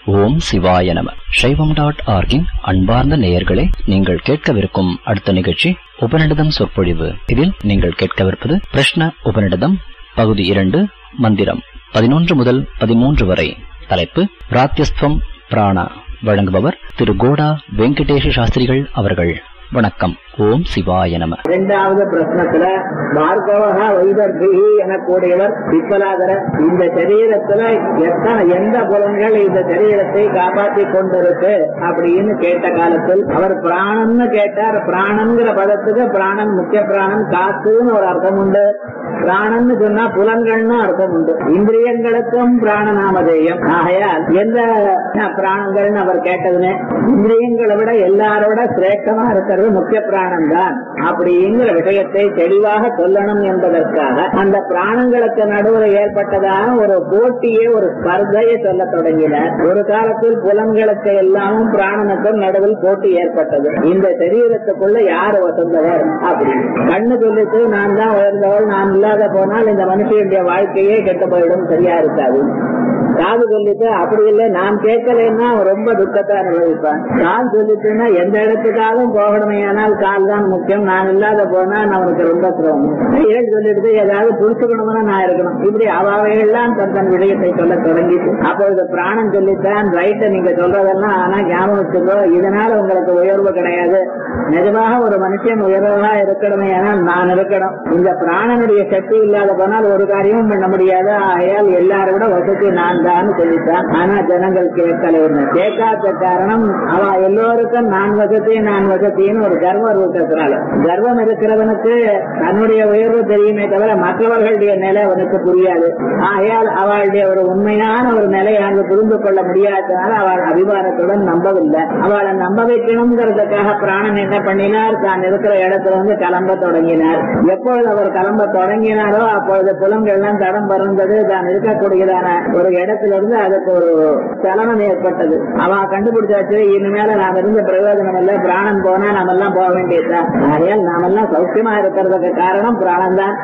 ஓம் சிவாய நம சைவம் டாட் ஆர்கின் அன்பார்ந்த நேயர்களே நீங்கள் கேட்கவிருக்கும் அடுத்த நிகழ்ச்சி உபநிடதம் சொற்பொழிவு இதில் நீங்கள் கேட்கவிருப்பது பிரஷ்ன உபநிடதம் பகுதி இரண்டு மந்திரம் பதினொன்று முதல் பதிமூன்று வரை தலைப்பு பிராத்தியஸ்துவம் பிராணா வழங்குபவர் திரு கோடா வெங்கடேஷ சாஸ்திரிகள் அவர்கள் வணக்கம் ஓம் சிவாய நம இரண்டாவது பிரശ്നத்துல பார்கவகா வைதர்கி எனக்கூடியவர் விப்பலாதரர் இந்த சரீரத்துல எத்தனை எந்த புலன்கள் இந்த சரீரத்தை காப்பாற்றி கொண்டிருக்கு அப்படின்னு கேட்ட காலத்தில் அவர் பிராணன்னு கேட்டார் பிராணங்கிற பதத்துக்கு பிராணன் முக்கிய பிராணன் காத்துன்னு ஒரு அர்த்தம் உண்டு பிராணன்னு சொன்னா புலன்கள்னு அர்த்தம் உண்டு இந்திரியங்களுக்கும் பிராணநாமதேயம் ஆகையால் எந்த பிராணங்கள்னு அவர் கேட்டதுன்னு இந்திரியங்களை விட எல்லாரோட சிரேஷ்டமா இருக்கிறது முக்கிய பிராணம் தான் அப்படிங்கிற விஷயத்தை தெளிவாக சொல்லணும் என்பதற்காக அந்த பிராணங்களுக்கு நடுவில் ஏற்பட்டதாக ஒரு போட்டியே ஒரு ஸ்பர்தையை சொல்ல தொடங்கினார் ஒரு காலத்தில் புலன்களுக்கு எல்லாமும் பிராணனுக்கும் நடுவில் போட்டி ஏற்பட்டது இந்த சரீரத்துக்குள்ள யார் வசந்தவர் அப்படி கண்ணு சொல்லிட்டு நான் தான் உயர்ந்தவள் நான் இல்லாத போனால் இந்த மனுஷனுடைய வாழ்க்கையே கெட்டு போயிடும் சரியா இருக்காது காது சொல்லிட்டு அப்படி இல்லை நான் கேட்கலன்னா ரொம்ப துக்கத்தை அனுபவிப்பான் கால் சொல்லிட்டுன்னா எந்த இடத்துக்காகவும் போகணுமே ஆனால் கால் தான் முக்கியம் நான் இல்லாத போனா அவனுக்கு ரொம்ப சிரமம் கைகள் சொல்லிட்டு ஏதாவது புடிச்சுக்கணும்னா நான் இருக்கணும் இப்படி அவாவையெல்லாம் தன் தன் விடயத்தை சொல்ல தொடங்கிட்டு அப்பொழுது பிராணம் சொல்லித்தான் ரைட்டை நீங்க சொல்றதெல்லாம் ஆனா ஞாபகம் வச்சுக்கோ இதனால உங்களுக்கு உயர்வு கிடையாது நிஜமாக ஒரு மனுஷன் உயர்வா இருக்கணுமே ஆனால் நான் இருக்கணும் இந்த பிராணனுடைய சக்தி இல்லாத போனால் ஒரு காரியமும் பண்ண முடியாது ஆகையால் எல்லாரும் விட வசதி நான் தான் சொல்லித்தான் ஆனா ஜனங்கள் கேட்கல கேட்காத காரணம் அவ எல்லோருக்கும் நான் வசதி நான் வசதின்னு ஒரு கர்வம் இருக்கிறதுனால கர்வம் இருக்கிறவனுக்கு தன்னுடைய உயர்வு தெரியுமே தவிர மற்றவர்களுடைய நிலை அவனுக்கு புரியாது ஆகையால் அவளுடைய ஒரு உண்மையான ஒரு நிலையை அங்கு புரிந்து கொள்ள முடியாததுனால அவள் அபிமானத்துடன் நம்பவில்லை அவளை நம்ப வைக்கணுங்கிறதுக்காக பிராணன் என்ன பண்ணினார் தான் இருக்கிற இடத்துல இருந்து கிளம்ப தொடங்கினார் எப்பொழுது அவர் கிளம்ப தொடங்கினாரோ அப்பொழுது புலங்கள்லாம் தடம் பறந்தது தான் இருக்கக்கூடியதான ஒரு இடத்துல இருந்து அதுக்கு ஒரு சலனம் ஏற்பட்டது அவ கண்டுபிடிச்சாச்சு இனிமேல நாம இருந்த பிரயோஜனம் இல்ல பிராணம் போனா நாம எல்லாம் போக வேண்டியதுதான் ஆகையால் நாமெல்லாம் சௌக்கியமா இருக்கிறதுக்கு காரணம் பிராணம் தான்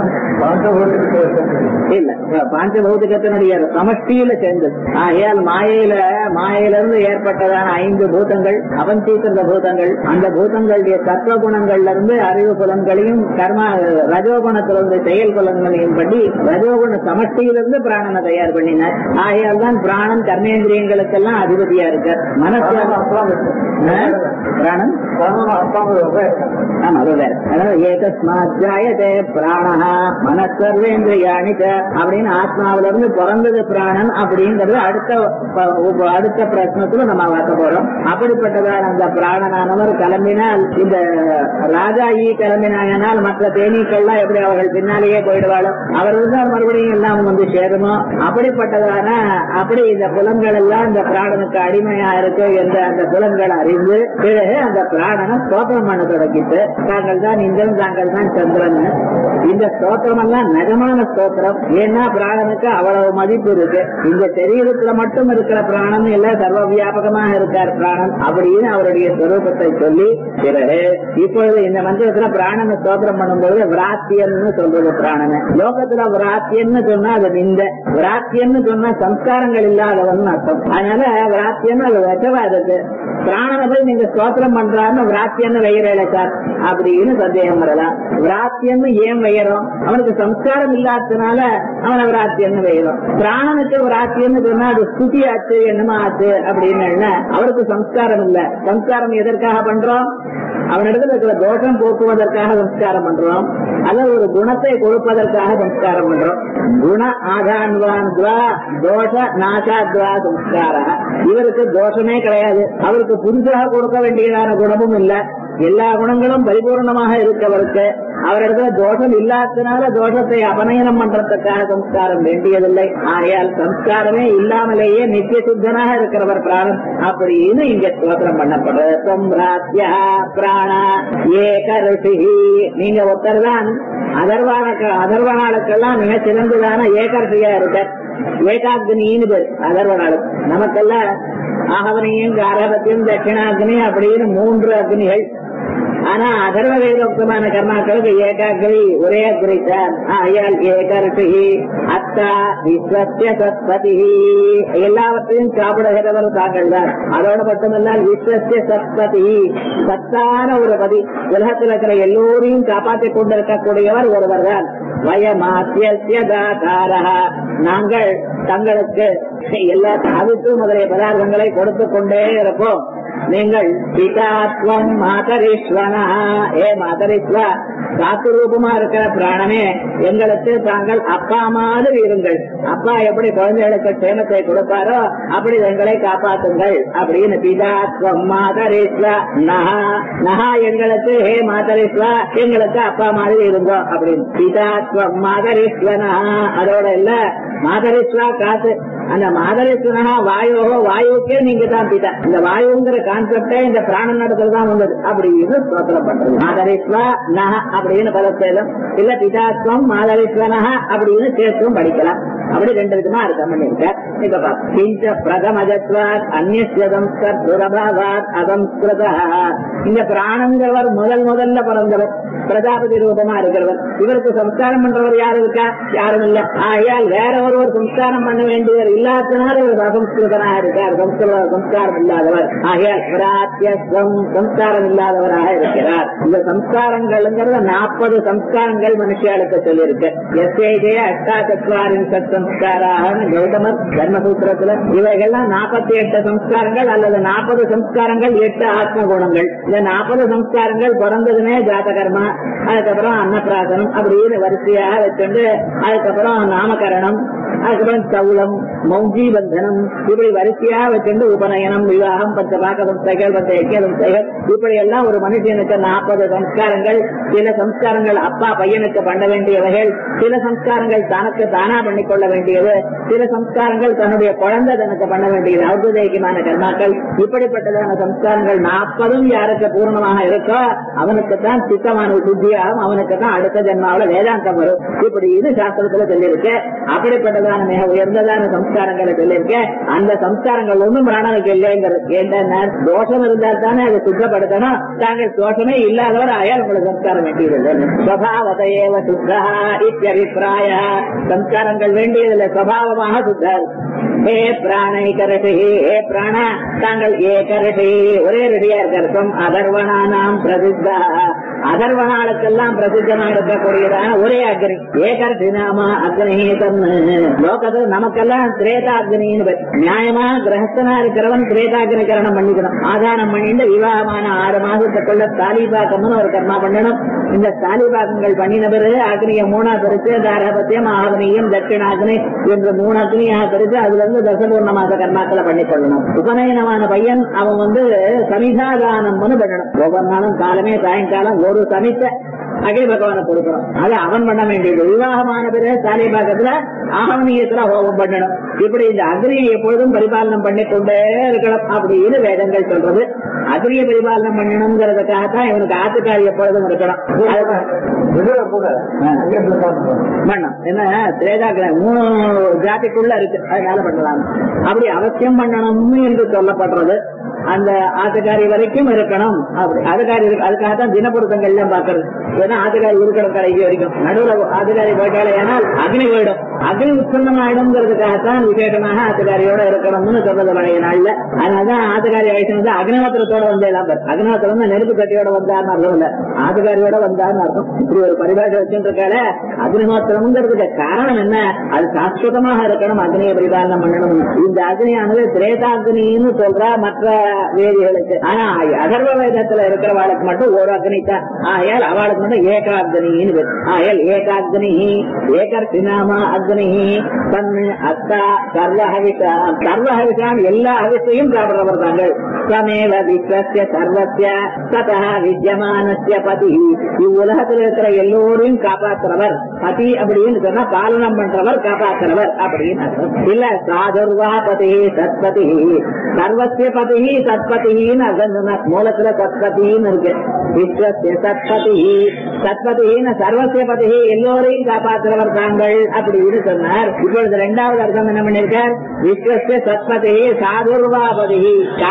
இல்ல பாஞ்சபௌதிகத்தினுடைய சமஷ்டியில சேர்ந்தது ஆகையால் மாயையில மாயையில இருந்து ஏற்பட்டதான ஐந்து பூதங்கள் அவஞ்சீக்கிருத பூதங்கள் அந்த பூதங்களுடைய தத்துவ குணங்கள்ல இருந்து அறிவு புலன்களையும் கர்மா ரஜோகுணத்திலிருந்து செயல் புலன்களையும் படி ரஜோகுண சமஷ்டியிலிருந்து பிராணனை தயார் பண்ணினார் ஆகையால் தான் பிராணன் கர்மேந்திரியங்களுக்கெல்லாம் அதிபதியா இருக்கார் மனசு பிராணன் ஆமா அது வேற அதாவது ஏகஸ்மாத் ஜாயதே பிராணஹா மனசர்வேந்திரியாணி அப்படின்னு ஆத்மாவில இருந்து பிறந்தது பிராணன் அப்படிங்கறது அடுத்த அடுத்த பிரச்சனத்துல நம்ம பார்க்க போறோம் அப்படிப்பட்டதான அந்த பிராணனானவர் கிளம்பினால் இந்த ராஜா ஈ கிளம்பினாங்கனால் மற்ற தேனீக்கள்லாம் எப்படி அவர்கள் பின்னாலேயே போயிடுவாளோ அவர் இருந்தால் மறுபடியும் எல்லாம் வந்து சேருமோ அப்படிப்பட்டதான அப்படி இந்த புலன்கள் எல்லாம் இந்த பிராணனுக்கு அடிமையா இருக்கு என்ற அந்த புலன்கள் அறிந்து பிறகு அந்த பிராணனை ஸ்தோத்திரம் பண்ண தொடங்கிட்டு தாங்கள் தான் இந்திரன் தாங்கள் தான் சந்திரன் இந்த ஸ்தோத்திரம் எல்லாம் நிஜமான ஸ்தோத்திரம் ஏன்னா பிராணனுக்கு அவ்வளவு மதிப்பு இருக்கு இந்த சரீரத்துல மட்டும் இருக்கிற பிராணன் இல்ல சர்வ வியாபகமாக இருக்கார் பிராணன் அப்படின்னு அவருடைய ஸ்வரூபத்தை சொல்லி பிறகு இப்பொழுது இந்த மந்திரத்துல பிராணனை ஸ்தோத்திரம் பண்ணும்போது விராத்தியன்னு சொல்றது பிராணனை லோகத்துல விராத்தியன்னு சொன்னா அது நிந்த விராத்தியன்னு சொன்னா சம்ஸ்காரங்கள் இல்லாதவன் அர்த்தம் அதனால விராத்தியன்னு அது வெட்டவாதத்து பிராணனை போய் நீங்க ஸ்தோத்திரம் பண்றாருன்னு விராத்தியன்னு வைகிறேன் சார் அப்படின்னு சந்தேகம் வரலாம் விராத்தியன்னு ஏன் வைகிறோம் அவனுக்கு சம்ஸ்காரம் இல்லாததுனால அவனை விராத்தியன்னு வைகிறோம் பிராணனுக்கு விராத்தியன்னு சொன்னா அது ஸ்துதி ஆச்சு என்னமா ஆச்சு அப்படின்னு அவருக்கு சம்ஸ்காரம் இல்ல சம்ஸ்காரம் எதற்காக பண்றோம் அவனிடத்துல இருக்கிற தோஷம் போக்குவதற்காக சம்ஸ்காரம் பண்றோம் அல்லது ஒரு குணத்தை கொடுப்பதற்காக சம்ஸ்காரம் பண்றோம் குண ஆதான்வான் தோஷ நாசாத்வா சம்ஸ்கார இவருக்கு தோஷமே கிடையாது அவருக்கு புதுசாக கொடுக்க வேண்டியதான குணமும் இல்ல எல்லா குணங்களும் பரிபூர்ணமாக இருக்கவருக்கு அவரிடத்துல தோஷம் இல்லாததுனால தோஷத்தை அபநயனம் பண்றதுக்காக சம்ஸ்காரம் வேண்டியதில்லை ஆகையால் சம்ஸ்காரமே இல்லாமலேயே நித்திய சுத்தனாக இருக்கிறவர் பிராணம் அப்படின்னு இங்க ஸ்தோத்திரம் பண்ணப்படுறது சம்ராத்யா பிராணா ஏக ரிஷி நீங்க ஒருத்தர் தான் அதர்வான அதர்வனாளுக்கெல்லாம் மிக சிறந்ததான ஏகரிசியா இருக்கார் ஏகாக்னின்னு பேர் அதர்வனாளுக்கு நமக்கெல்லாம் ஆகவனையும் காரபத்தியம் தட்சிணாக்னி அப்படின்னு மூன்று அக்னிகள் ஆனா அதர்வ வேதோக்தமான கர்மாக்களுக்கு ஏகாகிரி ஒரே அக்ரி தான் ஆயால் ஏகர்ஷி அத்தா விஸ்வசிய சத்பதி எல்லாவற்றையும் சாப்பிடுகிறவர் தாங்கள் தான் அதோட மட்டுமல்லால் விஸ்வசிய சத்பதி சத்தான ஒரு பதி உலகத்தில் இருக்கிற எல்லோரையும் காப்பாற்றிக் கொண்டிருக்கக்கூடியவர் ஒருவர் தான் வயமாத்திய தாரா நாங்கள் தங்களுக்கு எல்லா அவித்து முதலிய பதார்த்தங்களை கொடுத்து கொண்டே இருப்போம் நீங்கள் பிதாத்வம் மாதரீஸ்வனா ஏ மாதரீஸ்வா காத்து ரூபமா இருக்கிற பிராணமே எங்களுக்கு தாங்கள் அப்பா மாதிரி இருங்கள் அப்பா எப்படி குழந்தைகளுக்கு சேமத்தை கொடுப்பாரோ அப்படி எங்களை காப்பாத்துங்கள் அப்படின்னு பிதாத்வம் மாதரீஸ்வா நகா நகா எங்களுக்கு ஹே மாதரீஸ்வா எங்களுக்கு அப்பா மாதிரி இருங்கோ அப்படின்னு பிதாத்வம் மாதரீஸ்வனா அதோட இல்ல மாதரீஸ்வா காத்து அந்த மாதரீஸ்வரனா வாயோ வாயுக்கே நீங்க தான் பிதா இந்த வாயுங்கிற கான்செப்டே இந்த பிராண நடத்துல தான் வந்தது அப்படின்னு ஸ்தோத்திரம் பண்றது மாதரீஸ்வா நக அப்படின்னு பதச்சேதம் இல்ல பிதாத்வம் மாதரீஸ்வரனா அப்படின்னு சேர்த்தும் படிக்கலாம் அப்படி ரெண்டு விதமா அர்த்தம் பண்ணிருக்கார் இப்ப பாப்போம். கிஞ்ச பிரதமஜத்வாத் அந்நிய சம்ஸ்கர் துரபாவாத் அசம்ஸ்கிருத இந்த பிராணங்கிறவர் முதல் முதல்ல பிறந்தவர் பிரஜாபதி ரூபமா இருக்கிறவர் இவருக்கு சம்ஸ்காரம் பண்றவர் யாரு இருக்கா யாரும் இல்ல ஆகையால் வேற ஒருவர் சம்ஸ்காரம் பண்ண வேண்டியவர் இல்லாதனால இவர் அசம்ஸ்கிருதனா இருக்கார் சம்ஸ்கிருத சம்ஸ்காரம் இல்லாதவர் ஆகையால் பிராத்தியஸ்வம் சம்ஸ்காரம் இல்லாதவராக இருக்கிறார் இந்த சம்ஸ்காரங்கள்ங்கிறது நாற்பது சம்ஸ்காரங்கள் மனுஷியாளுக்கு சொல்லியிருக்கு எஸ்ஏஜே அஷ்டாச்சத்வாரின் சத் சம்ஸ்காராக கௌதமர் தர்மசூத்திரத்துல இவைகள்லாம் நாற்பத்தி எட்டு சம்ஸ்காரங்கள் அல்லது நாற்பது சம்ஸ்காரங்கள் எட்டு ஆத்ம குணங்கள் இந்த நாற்பது சம்ஸ்காரங்கள் பிறந்ததுமே ஜாதகர்மா அதுக்கப்புறம் அன்னப்பிராசனம் அப்படின்னு வரிசையாக வச்சுண்டு அதுக்கப்புறம் நாமகரணம் அதுக்கப்புறம் சவுளம் மௌஜி பந்தனம் இப்படி வரிசையா வச்சுட்டு உபநயனம் விவாகம் பஞ்ச பாக்க சம்ஸ்தைகள் பஞ்ச ஐக்கிய சம்ஸ்தைகள் இப்படி எல்லாம் ஒரு மனுஷனுக்கு நாற்பது சம்ஸ்காரங்கள் சில சம்ஸ்காரங்கள் அப்பா பையனுக்கு பண்ண வேண்டியவைகள் சில சம்ஸ்காரங்கள் தனக்கு தானா பண்ணிக்கொள்ள வேண்டியது சில சம்ஸ்காரங்கள் தன்னுடைய குழந்தை தனக்கு பண்ண வேண்டியது ஔதேகியமான கர்மாக்கள் இப்படிப்பட்டதான சம்ஸ்காரங்கள் நாற்பதும் யாருக்கு பூர்ணமாக இருக்கோ அவனுக்கு தான் சித்தமான புத்தியாகும் அவனுக்கு தான் அடுத்த ஜென்மாவில வேதாந்தம் வரும் இப்படி இது சாஸ்திரத்துல சொல்லியிருக்கு அப்படிப்பட்டதான மிக உயர்ந்ததான சம்ஸ்காரங்களை சொல்லியிருக்க அந்த சம்ஸ்காரங்கள் ஒன்றும் பிராணனுக்கு இல்லைங்கிறது ஏன்னா தோஷம் இருந்தால் தானே அதை சுத்தப்படுத்தணும் தாங்கள் தோஷமே இல்லாதவர் ஆயால் உங்களுக்கு சம்ஸ்காரம் வேண்டியதில்லை ஸ்வபாவதையேவ சுத்தா இத்தியபிப்பிராய சம்ஸ்காரங்கள் வேண்டியதில்லை சுவாவமாக சுத்தர் ஹே பிராணைகரசி ஹே பிராண தாங்கள் ஏகரசி ஒரே ரெடியா இருக்கிறதும் அதர்வனானாம் பிரசித்தா அதர்வனாளுக்கெல்லாம் பிரசித்தமா இருக்கக்கூடியதான ஒரே அக்னி ஏகரசி நாம அக்னி தன்னு லோகத்துல நமக்கெல்லாம் திரேதாக்னின்னு பேர். நியாயமா கிரகஸ்தனா இருக்கிறவன் திரேதாக்னி கரணம் பண்ணிக்கணும் ஆதாரம் பண்ணிட்டு விவாகமான ஆறு மாசத்துக்குள்ள தாலிபாக்கம்னு ஒரு கர்மா பண்ணணும் இந்த தாலிபாக்கங்கள் பண்ணின பிறகு அக்னிய மூணா பிரிச்சு தாரபத்தியம் ஆக்னியம் தட்சிணாக்னி என்று மூணு அக்னியாக பிரிச்சு அதுல இருந்து தசபூர்ண மாச கர்மாக்களை பண்ணி கொள்ளணும் உபநயனமான பையன் அவன் வந்து சமிதாதானம்னு பண்ணணும் ஒவ்வொரு நாளும் காலமே சாயங்காலம் ஒரு சமித்த அகில பகவானை கொடுக்கணும் அது அவன் பண்ண வேண்டியது விவாகமான பிறகு தாலிபாக்கத்துல ஆகவனியத்துல ஹோமம் பண்ணணும் இப்படி இந்த அக்னியை எப்பொழுதும் பரிபாலனம் பண்ணி கொண்டே இருக்கணும் அப்படின்னு வேதங்கள் சொல்றது அக்னியை பரிபாலனம் பண்ணணுங்கிறதுக்காகத்தான் இவனுக்கு ஆத்துக்காரி எப்பொழுதும் இருக்கணும் அதுதான் பண்ணணும் என்ன திரேதாக்கிற மூணு ஜாதிக்குள்ள இருக்கு அதனால பண்ணலாம் அப்படி அவசியம் பண்ணணும் என்று சொல்லப்படுறது அந்த ஆத்துக்காரி வரைக்கும் இருக்கணும் அப்படி ஆத்துக்காரி இருக்கு அதுக்காக தான் தினப்பொருத்தங்கள்லாம் பாக்குறது ஏன்னா ஆத்துக்காரி இருக்கணும் கடைசி வரைக்கும் நடுவுல ஆத்துக்காரி போயிட்டாலே ஏனால் அக்னி போயிடும் அக்னி உற்பத்தமாயிடுங்கிறதுக்காகத்தான் விசேஷமாக ஆத்துக்காரியோட இருக்கணும்னு சொல்றது பழைய நாள்ல அதனாலதான் ஆத்துக்காரி ஆயிடுச்சு வந்து அக்னிஹோத்திரத்தோட வந்து எல்லாம் பேர் அக்னிஹோத்திரம் வந்து நெருப்பு கட்டியோட வந்தார்னு அர்த்தம் இல்ல ஆத்துக்காரியோட வந்தார்னு அர்த்தம் இப்படி ஒரு பரிபாஷை வச்சுட்டு இருக்கால அக்னிஹோத்திரம்ங்கிறதுக்கு காரணம் என்ன அது சாஸ்வதமாக இருக்கணும் அக்னியை பரிபாலனம் பண்ணணும் இந்த அக்னியானது திரேதாக்னின்னு சொல்றா மற்ற வேதிகளுக்கு ஆனா அதர்வ வேதத்துல இருக்கிறவாளுக்கு மட்டும் ஒரு அக்னி தான் ஆயால் அவளுக்கு மட்டும் ஏகாக்னின்னு பேர் ஆயால் ஏகாக்னி ஏகர்த்தினாமா அக்னி தன்னு அத்தா சர்வஹவிஷா சர்வஹவிஷாம் எல்லா ஹவிஷையும் சாப்பிடுறவர் தாங்கள் சமேவ விஸ்வசிய சர்வசிய ததா வித்யமானசிய பதி இவ்வுலகத்தில் இருக்கிற எல்லோரையும் காப்பாற்றுறவர் பதி அப்படின்னு சொன்னா பாலனம் பண்றவர் காப்பாற்றுறவர் அப்படின்னு அர்த்தம் இல்ல சாதுர்வா பதி சத்பதி சர்வசிய பதி சத்பதின்னு அர்த்தம் சொன்னார் மூலத்துல சத்பதின்னு இருக்கு விஸ்வசிய சத்பதி சத்பதின்னு சர்வசிய பதி எல்லோரையும் காப்பாற்றுறவர் தாங்கள் அப்படின்னு சொன்னார் இப்பொழுது இரண்டாவது அர்த்தம் என்ன பண்ணிருக்கார் விஸ்வசிய சத்பதி சாதுர்வாபதி காப்பாற்றுற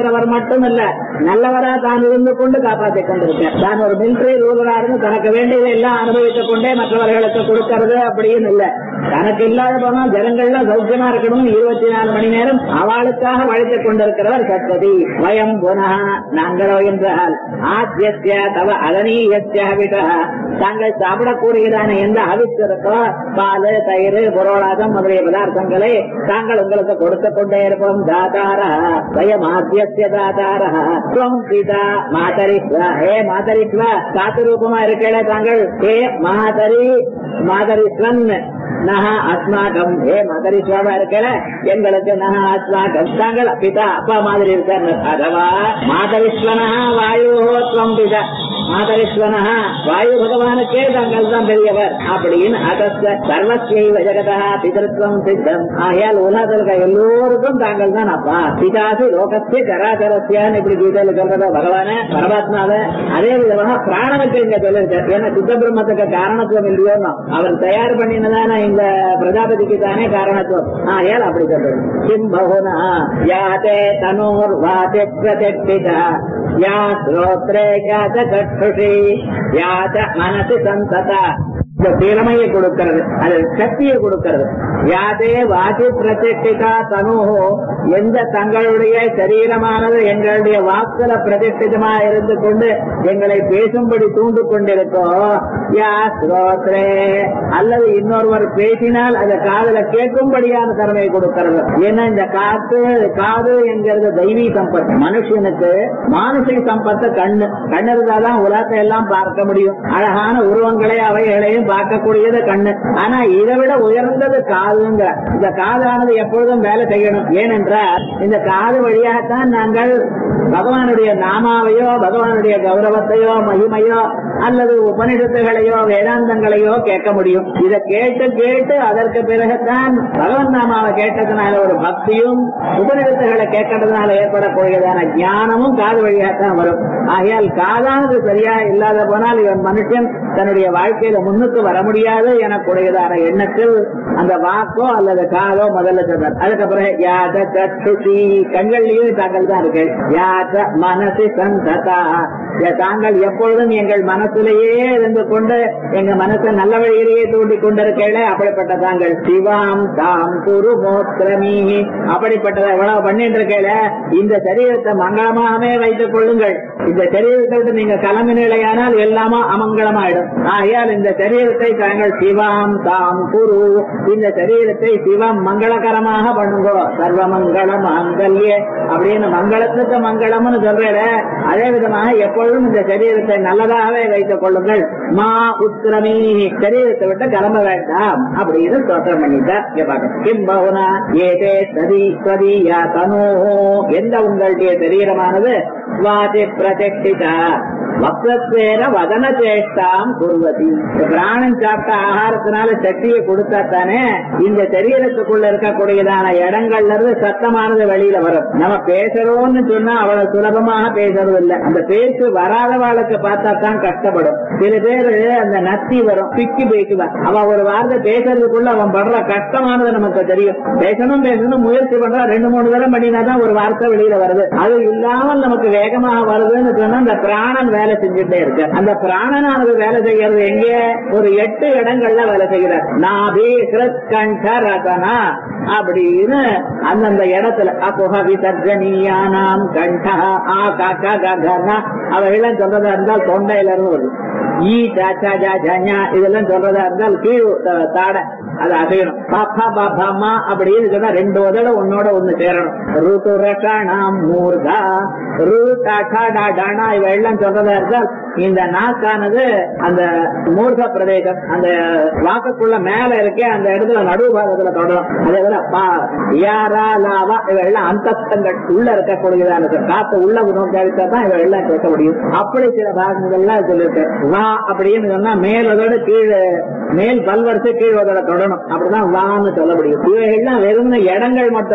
காப்பாற்றுறவர் மட்டும் இல்ல நல்லவரா தான் இருந்து கொண்டு காப்பாற்றிக் கொண்டிருக்கார் தான் ஒரு மிலிட்டரி ரூலரா இருந்து தனக்கு வேண்டியதை எல்லாம் அனுபவித்துக் கொண்டே மற்றவர்களுக்கு கொடுக்கறது அப்படின்னு இல்ல தனக்கு இல்லாத போனா ஜனங்கள்லாம் சௌக்கியமா இருக்கணும் இருபத்தி நாலு மணி நேரம் அவளுக்காக வழித்துக் கொண்டிருக்கிறவர் சத்வதி வயம் புனः நாங்களோ என்றால் ஆத்தியஸ்ய தவ அதனீயஸ்ய விட தாங்கள் சாப்பிடக்கூடியதான எந்த அவித்து இருக்கோ பால் தயிர் புரோளாதம் முதலிய பதார்த்தங்களை தாங்கள் உங்களுக்கு கொடுத்து கொண்டே இருப்போம் தாதார வயம் ஆத்தியஸ்ய தாதார துவம் பிதா மாதரிஸ்வ ஹே மாதரிஸ்வ காத்து ரூபமா இருக்கே தாங்கள் ஹே மாதரி மாதரிஸ்வன் நக அஸ்மாகம் ஏ மதரிஸ்வாமா இருக்கல எங்களுக்கு நக அஸ்மாகம் தாங்கள் பிதா அப்பா மாதிரி இருக்காரு அதவா மாதரிஸ்வனா வாயு துவம் பிதா மாதரிஸ்வனா வாயு பகவானுக்கே தாங்கள் தான் பெரியவர் அப்படின்னு அதஸ்த சர்வஸ்யைவ ஜெகதா பிதத்துவம் சித்தம் ஆகையால் உலகத்தில் இருக்க எல்லோருக்கும் தாங்கள் தான் அப்பா பிதாசு லோகஸ்ய சராசரஸ்யான்னு இப்படி கீதையில சொல்றத பகவான பரமாத்மாவ அதே விதமாக பிராணனுக்கு இங்க சொல்லிருக்கார் ஏன்னா சுத்த பிரம்மத்துக்கு காரணத்துவம் இல்லையோன்னு அவர் தயார் பண்ணினதான இந்த பிரஜாபதிக்கு தானே காரணத்துவம் ஆகையால் அப்படி சொல்றது கிம் பகுனா யாதே தனோர் வாதே பிரதிஷ்டிதா யா ஸ்ரோத்ரே யாத கட்டுஷி யாத மனசு சந்ததா இந்த திறமையை கொடுக்கிறது அது சக்தியை கொடுக்கிறது யாதே வாசி பிரதிஷ்டிதா தனுஹோ எந்த தங்களுடைய சரீரமானது எங்களுடைய வாக்குல பிரதிஷ்டிதமா இருந்து கொண்டு எங்களை பேசும்படி தூண்டு கொண்டிருக்கோ யா ஸ்ரோத்ரே அல்லது இன்னொருவர் பேசினால் அதை காதுல கேட்கும்படியான திறமையை கொடுக்கிறது ஏன்னா இந்த காத்து காது என்கிறது தெய்வீ சம்பத்து மனுஷனுக்கு மானுஷிக சம்பத்து கண்ணு கண்ணு இருந்தாதான் உலகத்தை எல்லாம் பார்க்க முடியும் அழகான உருவங்களை அவைகளையும் பார்க்கக்கூடியது கண்ணு ஆனா இதை விட உயர்ந்தது காதுங்க இந்த காதானது எப்பொழுதும் வேலை செய்யணும் ஏனென்றால் இந்த காது வழியாகத்தான் நாங்கள் பகவானுடைய நாமாவையோ பகவானுடைய கௌரவத்தையோ மகிமையோ அல்லது உபனிஷத்துகளையோ வேதாந்தங்களையோ கேட்க முடியும் இதை கேட்டு கேட்டு அதற்கு பிறகுதான் பகவன் நாமாவை கேட்டதுனால ஒரு பக்தியும் உபனிஷத்துகளை கேட்கறதுனால ஏற்படக்கூடியதான ஞானமும் காது வழியாகத்தான் வரும் ஆகையால் காதானது சரியா இல்லாத போனால் இவன் மனுஷன் தன்னுடைய வாழ்க்கையில முன்னுக்கு வர முடியாது எனக்கூடியதான எண்ணத்தில் அந்த வாக்கோ அல்லது காதோ முதல்ல சொன்னார் அதுக்கப்புறம் யாத கட்டுஷி கண்கள்லயும் தாங்கள் தான் இருக்கு யாத மனசு சந்ததா தாங்கள் எப்பொழுதும் எங்கள் மனசிலேயே இருந்து கொண்டு எங்க மனசை நல்ல வழியிலேயே தூண்டி கொண்டிருக்கே அப்படிப்பட்ட தாங்கள் சிவாம் தாம் குரு மோத்திரமீ அப்படிப்பட்டதை எவ்வளவு பண்ணிட்டு இருக்கேல இந்த சரீரத்தை மங்களமாகவே வைத்துக் கொள்ளுங்கள் இந்த சரீரத்தை விட்டு நீங்க கிளம்பினால் எல்லாமோ அமங்கலமாயிடும் ஆகையால் இந்த சரீரத்தை தாங்கள் சிவாம் தாம் குரு இந்த சரீரத்தை சிவம் மங்களகரமாக பண்ணுங்கோ சர்வ மங்களம் மங்கல்ய அப்படின்னு மங்களத்துக்கு மங்களம்னு சொல்றேன் அதே விதமாக எப்பொழுதும் இந்த சரீரத்தை நல்லதாகவே வைத்துக் கொள்ளுங்கள் மா உத்திரமீ சரீரத்தை விட்டு கிளம்ப வேண்டாம் அப்படின்னு தோற்றம் பண்ணிட்டார் இங்க பாருங்க. கிம் பவுனா ஏதே சதி ஸ்வதீயா தனோ எந்த உங்களுடைய சரீரமானது வாதி பிரதிஷ்டிதா வக்ரத்வேன வதன சேஷ்டாம் குருவதி இந்த பிராணன் சாப்பிட்ட ஆகாரத்தினால சக்தியை கொடுத்தா தானே இந்த சரீரத்துக்குள்ள இருக்கக்கூடியதான இடங்கள்ல இருந்து சத்தமானது வெளியில வரும் நம்ம பேசுறோம்னு சொன்னா அவ்வளவு சுலபமாக பேசுறது இல்ல அந்த பேச்சு வராதவாளுக்கு பார்த்தா தான் கஷ்டப்படும் சில பேரு அந்த நத்தி வரும் பிக்கி பேசுவான் அவன் ஒரு வார்த்தை பேசுறதுக்குள்ள அவன் படுற கஷ்டமானது நமக்கு தெரியும் பேசணும் பேசணும் முயற்சி பண்றா ரெண்டு மூணு தடவை பண்ணினா தான் ஒரு வார்த்தை வெளியில வருது அது இல்லாமல் நமக்கு வேகமாக வருதுன்னு சொன்னா அந்த பிராணன் வேலை செஞ்சுட்டே இருக்கு அந்த பிராணனானது வேலை செய்யறது எங்கே ஒரு எட்டு இடங்கள்ல வேலை செய்கிறார் நாபி கிருத்கண்ட ரதனா அப்படின்னு அந்தந்த இடத்துல அப்புக விசர்ஜனியானாம் கண்டா ஆ காக்கா ககனா அவையெல்லாம் சொல்றதா இருந்தால் தொண்டையில இருந்து வருது ஈ சாச்சா ஜா ஜாஞா இதெல்லாம் சொல்றதா இருந்தால் கீழ் த- தாடை அது அசையணும் பாப்பா பாப்பாமா அப்படின்னு சொன்னா ரெண்டு உதட ஒன்னோட ஒண்ணு சேரணும் ருத்து ரகாணாம் மூர்தா ரு டாடா டாடானா இவ எல்லாம் சொல்றதா இருந்தால் இந்த நாக்கானது அந்த மூர்த பிரதேசம் அந்த வாக்குக்குள்ள மேல இருக்கே அந்த இடத்துல நடுவு பாகத்துல தொடரும் அதே போல பா யாரா லாவா இவ எல்லாம் அந்தஸ்தங்கள் உள்ள இருக்கக்கூடியதான காத்து உள்ள நோக்கி அடித்தா தான் இவ எல்லாம் கேட்க முடியும் அப்படி சில பாகங்கள்லாம் சொல்லிருக்கு வா அப்படின்னு சொன்னா மேல் உதோட கீழே மேல் பல்வரிசை கீழ் உதோட தொடரும் அப்படிதான் வான்னு சொல்ல முடியும் இவைகள்லாம் வெறும் இடங்கள் மட்டும்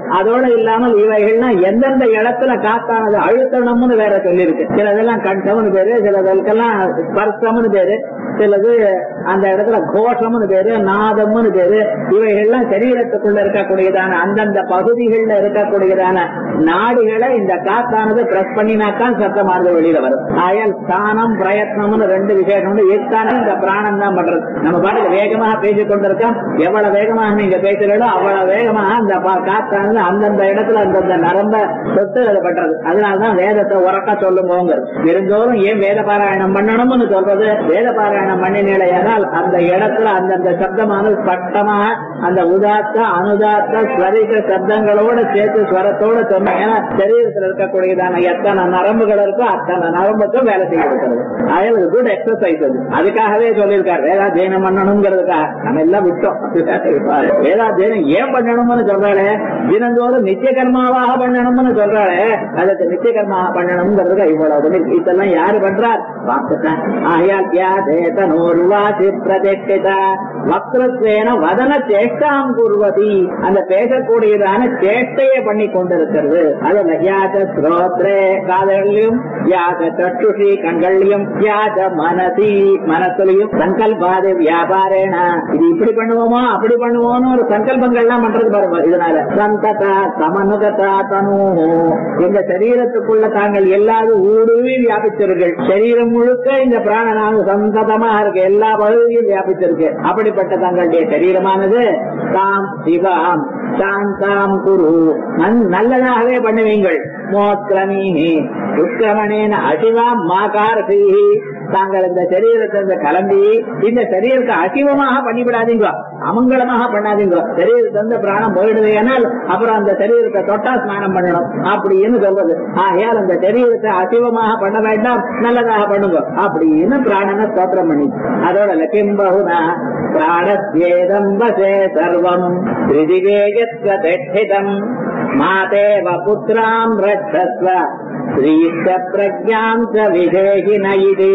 அதோட இல்லாமல் இவைகள்லாம் எந்தெந்த இடத்துல காத்தானது அழுத்தணும்னு வேற சொல்லியிருக்கு சிலதெல்லாம் கண்டம்னு பேரு சிலதற்கெல்லாம் ஸ்பர்சம்னு பேரு சிலது அந்த இடத்துல கோஷம்னு பேரு நாதம்னு பேரு இவைகள்லாம் சரீரத்துக்குள்ள இருக்கக்கூடியதான அந்தந்த பகுதிகள்ல இருக்கக்கூடியதான நாடுகளை இந்த காத்தானது பிரஸ் பண்ணினாத்தான் சத்தமானது வெளியில வரும் ஆயால் ஸ்தானம் பிரயத்னம்னு ரெண்டு விசேஷம் எத்தானம் இந்த பிராணம் தான் பண்றது நம்ம பாட்டுக்கு வேகமாக பேசிக் கொண்டிருக்கோம் எவ்வளவு வேகமாக நீங்க பேசுறீங்களோ அவ்வளவு வேகமாக அந்த பா- காத்தானது அந்தந்த இடத்துல அந்தந்த நரம்ப சொத்து அது பண்றது அதனாலதான் வேதத்தை உறக்க சொல்லுங்க இருந்தோறும் ஏன் வேத பாராயணம் பண்ணணும்னு சொல்றது வேத பாராயணம் பண்ணினேனால் அந்த இடத்துல அந்தந்த சப்தமானது ஸ்பஷ்டமாக அந்த உதாத்த அனுதாத்த ஸ்வரிக சப்தங்களோட சேர்த்து ஸ்வரத்தோட சொன்ன ஏன்னா சரீரத்தில் இருக்கக்கூடியதான எத்தனை நரம்புகள் இருக்கோ அத்தனை நரம்புக்கும் வேலை செய்ய இருக்கிறது அது குட் எக்ஸசைஸ் அது அதுக்காகவே சொல்லியிருக்காரு வேதாத்தியனம் பண்ணணுங்கிறதுக்காக நம்ம எல்லாம் விட்டோம் வேதாத்தியனம் ஏன் பண்ணணும்னு சொல்றாளே தினந்தோறும் நித்திய கர்மாவாக பண்ணணும்னு சொல்றாளே அதுக்கு நித்திய கர்மாவாக பண்ணணுங்கிறதுக்கு இவ்வளவு பண்ணி இதெல்லாம் யாரு பண்றார் வாக்குத்தான் ஆயால் தேதனோர்வாசி பிரதிஷ்டிதா வக்ரத்வேன வதன சேஷ்டாம் குர்வதி அந்த பேசக்கூடியதான சேஷ்டையை பண்ணி கொண்டிருக்கிறது அதுல யாத ஸ்ரோத்ரே காதலையும் யாத சட்டுஷி கண்கள்லையும் யாத மனசி மனசுலையும் சங்கல்பாத வியாபாரேன இது இப்படி பண்ணுவோமா அப்படி பண்ணுவோம்னு ஒரு சங்கல்பங்கள்லாம் பண்றது பாருங்க இதனால சந்ததா சமனுகதா தனு இந்த சரீரத்துக்குள்ள தாங்கள் எல்லாரும் ஊடுருவி வியாபிச்சிருங்கள் சரீரம் முழுக்க இந்த பிராணனானது சந்ததமாக இருக்கு எல்லா பகுதியும் வியாபிச்சிருக்கு அப்படிப்பட்ட தங்களுடைய சரீரமானது தாம் சிவாம் சாந்தாம் குரு நன்- நல்லதாகவே பண்ணுவீங்கள் மோத்ரமீஹி உத்கமணேன அசிவாம் மாகாரசி தாங்கள் இந்த சரீரத்தை இந்த கலம்பி இந்த சரீரத்தை அசிவமாக பண்ணிவிடாதீங்க அமங்கலமாக பண்ணாதீங்க சரீரத்தை வந்து பிராணம் போயிடுது ஏனால் அப்புறம் அந்த சரீரத்தை தொட்டா ஸ்நானம் பண்ணணும் அப்படின்னு சொல்றது ஆகையால் அந்த சரீரத்தை அசிவமாக பண்ண வேண்டாம் நல்லதாக பண்ணுங்க அப்படின்னு பிராணனை ஸ்தோத்திரம் பண்ணி அதோட லக்கிம் பகுனா பிராணஸ்யேதம் வசே சர்வம் திரிதிவேகத்வதிஷ்டிதம் மாதேவ புத்திராம் ரட்சஸ்வ ஸ்ரீஷ்ட பிரஜாம் ச விதேகின இது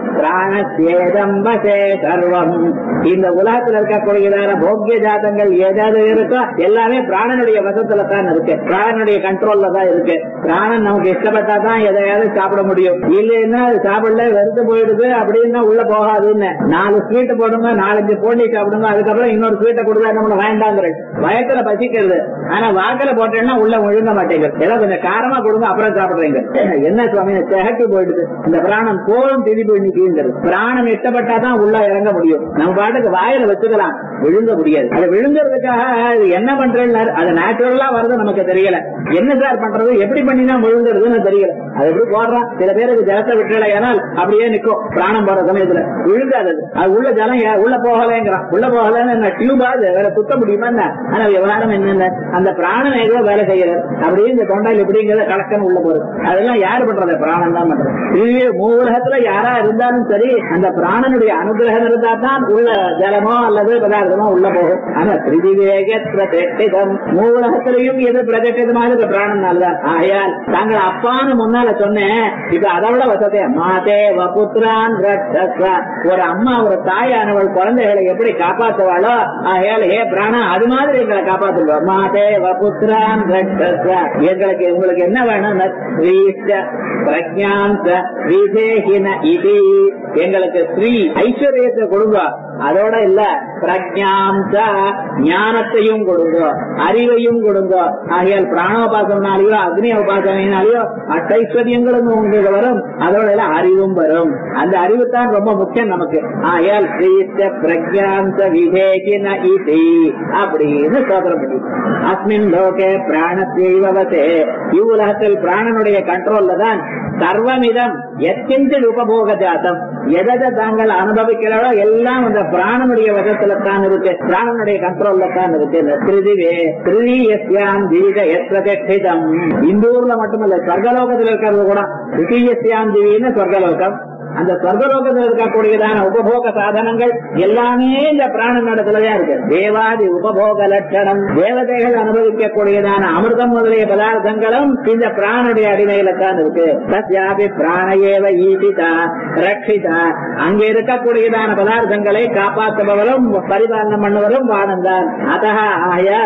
பிராணஸ்யேதம் வசே சர்வம் இந்த உலகத்தில் இருக்கக்கூடியதான போக்கிய ஜாதங்கள் ஏதாவது இருக்கோ எல்லாமே பிராணனுடைய வசத்துல தான் இருக்கு பிராணனுடைய கண்ட்ரோல்ல தான் இருக்கு பிராணன் நமக்கு இஷ்டப்பட்டா தான் எதையாவது சாப்பிட முடியும் இல்லைன்னா அது சாப்பிடல வெறுத்து போயிடுது அப்படின்னா உள்ள போகாதுன்னு நாலு ஸ்வீட் போடுங்க நாலஞ்சு போண்டி சாப்பிடுங்க அதுக்கப்புறம் இன்னொரு ஸ்வீட்டை கொடுத்தா நம்மள வேண்டாங்கிற வயத்துல பசிக்கிறது ஆனா வாக்கில போட்டேன்னா உள்ள ஒழுங்க மாட்டேங்குது ஏதோ கொஞ்சம் காரமா கொடுங்க அப்புறம் சாப்பிடுறீங்க என்ன சுவாமி திகட்டு போயிடுது இந்த பிராணம் போலும் திருப்பி நிற்கிறது பிராணம் இஷ்டப்பட்டா தான் உள்ள இறங்க முடியும் நம்ம பாட்டுக்கு வாயில வச்சுக்கலாம் விழுங்க முடியாது அது விழுங்குறதுக்காக அது என்ன பண்றேன்னு அது நேச்சுரலா வருது நமக்கு தெரியல என்ன சார் பண்றது எப்படி பண்ணினா விழுங்குறதுன்னு தெரியல அது எப்படி போடுறான் சில பேருக்கு ஜலத்தை விட்டுல ஏனால் அப்படியே நிக்கும் பிராணம் போற சமயத்துல விழுங்காது அது. அது உள்ள ஜலம் ஏ- உள்ள போகலைங்கிறான் உள்ள போகலன்னு என்ன டியூபா அது வேற குத்த முடியுமா என்ன ஆனா விவகாரம் என்னென்ன அந்த பிராணம் ஏதோ வேலை செய்யறது அப்படியே இந்த தொண்டையில் எப்படிங்கிறத கலக்கன்னு உள்ள போறது அதெல்லாம் யாரு பண்றது பிராணம் தான் பண்றது இதுவே மூலகத்துல யாரா இருந்தாலும் சரி அந்த பிராணனுடைய அனுகிரகம் இருந்தா தான் உள்ள ஜலமோ அல்லது பதார்த்தமோ உள்ள போகும் ஆனா திரிதிவேக பிரதிஷ்டிதம் மூலகத்திலையும் எது பிரதிஷ்டிதமாக இந்த பிராணம் தான் ஆகையால் தாங்கள் அப்பான்னு முன்னால சொன்னேன் இப்ப அதை விட வசதே மாதே வபுத்ரான் ரட்சஸ்வ ஒரு அம்மா ஒரு தாயானவள் குழந்தைகளை எப்படி காப்பாத்துவாளோ ஆகையால் ஹே பிராணா அது மாதிரி எங்களை காப்பாத்துவோம் மாதே வபுத்ரான் ரட்சஸ்வ எங்களுக்கு உங்களுக்கு என்ன வேணும் ஸ்ரீஷ்ட பிரஜாந்த விதேகின இது எங்களுக்கு ஸ்ரீ ஐஸ்வர்யத்தை கொடுங்க அதோட இல்ல பிரஜாந்த ஞானத்தையும் கொடுங்க அறிவையும் கொடுங்க ஆகையால் பிராணோபாசனாலேயோ அக்னி உபாசனையினாலேயோ அட்டைஸ்வரியங்களும் உங்களுக்கு வரும் அதோட எல்லாம் அறிவும் வரும் அந்த அறிவு தான் ரொம்ப முக்கியம் நமக்கு ஆகையால் ஸ்ரீஷ்ட பிரஜாந்த விவேகின இது அப்படின்னு சோதரம் பண்ணி அஸ்மின் லோகே பிராணத்தேவதே இவ்வுலகத்தில் பிராணனுடைய கண்ட்ரோல்ல தான் சர்வமிதம் எத்தின்றில் உபபோக ஜாத்தம் எதை தாங்கள் அனுபவிக்கிறாரோ எல்லாம் அந்த பிராணனுடைய வசத்துல தான் இருக்கு பிராணனுடைய கண்ட்ரோல்ல தான் இருக்கு இந்த திருதிவே திருதி எஸ்யாம் தீக எத்ரதிஷ்டிதம் இந்த ஊர்ல மட்டுமல்ல சொர்க்கலோகத்தில் இருக்கிறது கூட திருதியஸ்யாம் திவின்னு சொர்க்கலோகம் அந்த சொர்க்கலோகத்தில் இருக்கக்கூடியதான உபபோக சாதனங்கள் எல்லாமே இந்த பிராண நடத்துலதான் இருக்கு தேவாதி உபபோக லட்சணம் தேவதைகள் அனுபவிக்கக்கூடியதான அமிர்தம் முதலிய பதார்த்தங்களும் இந்த பிராணுடைய அடிமையில தான் இருக்கு சத்யாபி பிராணையேவ ஈசிதா ரட்சிதா அங்க இருக்கக்கூடியதான பதார்த்தங்களை காப்பாற்றுபவரும் பரிபாலனம் பண்ணுவரும் வானந்தான் அத ஆயால்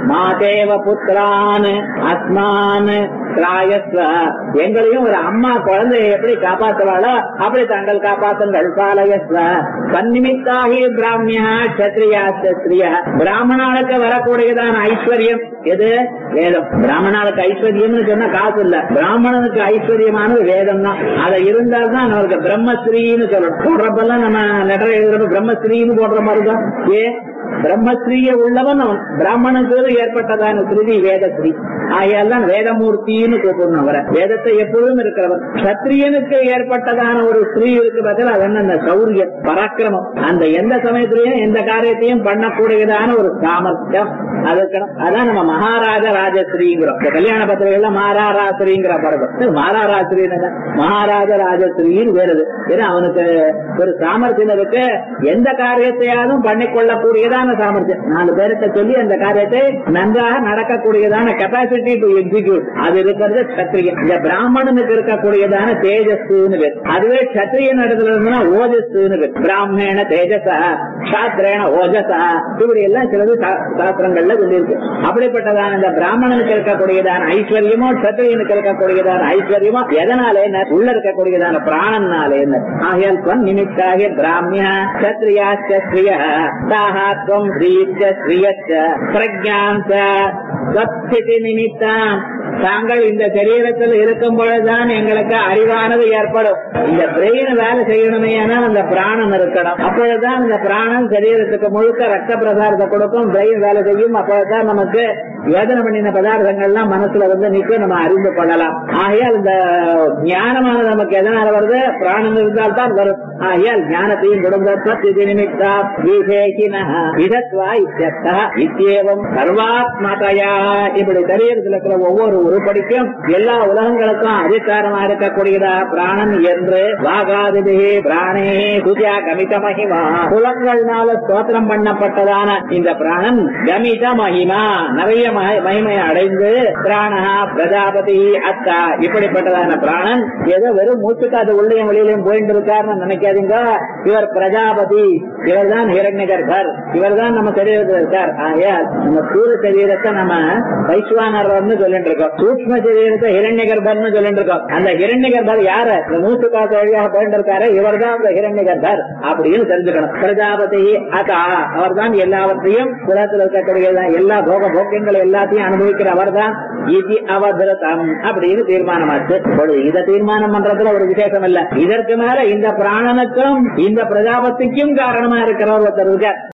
மாதேவ புத்திரான் அஸ்மான் திராயஸ்வ எங்களையும் ஒரு அம்மா குழந்தையை எப்படி காப்பாத்துவாளோ அப்படி தாங்கள் காப்பாத்துங்கள் பாலயஸ்வ தன்னிமித்தாகி பிராமியா கத்திரியா கத்திரியா பிராமணாளுக்கு வரக்கூடியதான ஐஸ்வர்யம் எது வேதம் பிராமணாளுக்கு ஐஸ்வர்யம்னு சொன்னா காசு இல்ல பிராமணனுக்கு ஐஸ்வர்யமானது வேதம் தான் அதை இருந்தால் தான் அவருக்கு பிரம்மஸ்ரீன்னு சொல்லணும் போடுறப்பெல்லாம் நம்ம லெட்டர் எழுதுறப்ப பிரம்மஸ்ரீன்னு போடுற மாதிரி தான் ஏ பிரம்மஸ்ரீய உள்ளவன் அவன் பிராமணனுக்கு ஏற்பட்டதான ஸ்ருதி வேதஸ்ரீ ஆகையால் தான் வேதமூர்த்தின்னு கூப்பிடணும் அவரை வேதத்தை எப்பொழுதும் இருக்கிறவர் சத்திரியனுக்கு ஏற்பட்டதான ஒரு ஸ்ரீ இருக்கு பதில் அது என்ன அந்த சௌரியம் பராக்கிரமம் அந்த எந்த சமயத்திலையும் எந்த காரியத்தையும் பண்ணக்கூடியதான ஒரு சாமர்த்தியம் அது இருக்கணும் அதான் நம்ம மகாராஜ ராஜஸ்ரீங்கிறோம் இந்த கல்யாண பத்திரிகைல மகாராராஸ்ரீங்கிற பரதம் மகாராராஸ்ரீ மகாராஜ ராஜஸ்ரீன்னு வேறுது ஏன்னா அவனுக்கு ஒரு சாமர்த்தியம் இருக்கு எந்த காரியத்தையாலும் பண்ணிக்கொள்ளக்கூடியதான சாமர்த்தியம் நாலு பேருக்கு சொல்லி அந்த காரியத்தை நன்றாக நடக்கக்கூடியதான கெப்பாசிட்டி டு எக்ஸிக்யூட் அது இருக்கிறது சத்திரியன் இந்த பிராமணனுக்கு இருக்கக்கூடியதான தேஜஸ்ன்னு பேர் அதுவே சத்திரியன் இடத்துல இருந்ததுன்னா ஓஜஸ்ன்னு பேர் பிராமண தேஜசா சாஸ்திரேன ஓஜசா இப்படி எல்லாம் சிலது சா- சாஸ்திரங்கள்ல சொல்லியிருக்கு அப்படிப்பட்டதான இந்த பிராமணனுக்கு இருக்கக்கூடியதான ஐஸ்வர்யமோ சத்திரியனுக்கு இருக்கக்கூடியதான ஐஸ்வர்யமோ எதனாலே உள்ள இருக்கக்கூடியதான பிராணனாலே ஆகையால் துவன் நிமித்தாக பிராமிய சத்ரியா சத்ரிய தாஹாத்வம் ஸ்ரீச்ச ஸ்ரீயச்ச பிரஜாந்த சத்ஸ்திதி நிமித்தம் தாங்கள் இந்த சரீரத்தில் இருக்கும் பொழுதுதான் எங்களுக்கு அறிவானது ஏற்படும் இந்த பிரெயின் வேலை செய்யணுமே ஆனால் அந்த பிராணம் இருக்கணும் அப்பொழுதுதான் இந்த பிராணம் சரீரத்துக்கு முழுக்க ரத்த பிரசாரத்தை கொடுக்கும் பிரெயின் வேலை செய்யும் அப்பொழுதுதான் நமக்கு யோஜனை பண்ணின பதார்த்தங்கள்லாம் மனசுல வந்து நிக்க நம்ம அறிந்து கொள்ளலாம் ஆகையால் இந்த ஞானமானது நமக்கு எதனால வருது பிராணம் இருந்தால் தான் வரும் ஆகையால் ஞானத்தையும் குடும்பத்தை நிமித்தா விவேகினः விதத்வா இத்தியர்த்தः இத்தியேவம் சர்வாத்மதையா இப்படி சரீரத்தில் இருக்கிற ஒவ்வொரு உருப்படிக்கும் எல்லா உலகங்களுக்கும் அதிகாரமா இருக்கக்கூடியதா பிராணன் என்று வாகாதிபிகி பிராணே சுஜா கமித மகிமா புலங்கள்னால ஸ்தோத்திரம் பண்ணப்பட்டதான இந்த பிராணன் கமித மகிமா நிறைய மகி- மகிமையை அடைந்து பிராணா பிரஜாபதி அத்தா இப்படிப்பட்டதான பிராணன் ஏதோ வெறும் மூச்சுக்காது உள்ளேயும் வெளியிலையும் போயிட்டு இருக்காருன்னு நினைக்காதீங்க இவர் பிரஜாபதி இவர் தான் ஹிரண்யகர்பர் இவர் தான் நம்ம சரீரத்தில் இருக்கார் ஆகையால் நம்ம சூரிய சரீரத்தை நம்ம வைஸ்வானர்னு சொல்லிட்டு இருக்கோம் சூக்ம சரீரத்தை ஹிரண்யகர்பர்னு சொல்லிட்டு இருக்கோம் அந்த ஹிரண்யகர்பர் யாரு இந்த மூச்சு காத்து வழியாக போயிட்டு இருக்காரு இவர் தான் அந்த ஹிரண்யகர்பர் அப்படின்னு தெரிஞ்சுக்கணும் பிரஜாபதி அதா அவர் தான் எல்லாவற்றையும் உலகத்தில் இருக்கக்கூடிய எல்லா போக போக்கியங்கள் எல்லாத்தையும் அனுபவிக்கிற அவர் தான் இது அவதிரதம் அப்படின்னு தீர்மானமாச்சு இப்பொழுது இதை தீர்மானம் பண்றதுல ஒரு விசேஷம் இல்ல இதற்கு மேல இந்த பிராணனுக்கும் இந்த பிரஜாபதிக்கும் காரணமா இருக்கிறவர் ஒருத்தர் இருக்கார்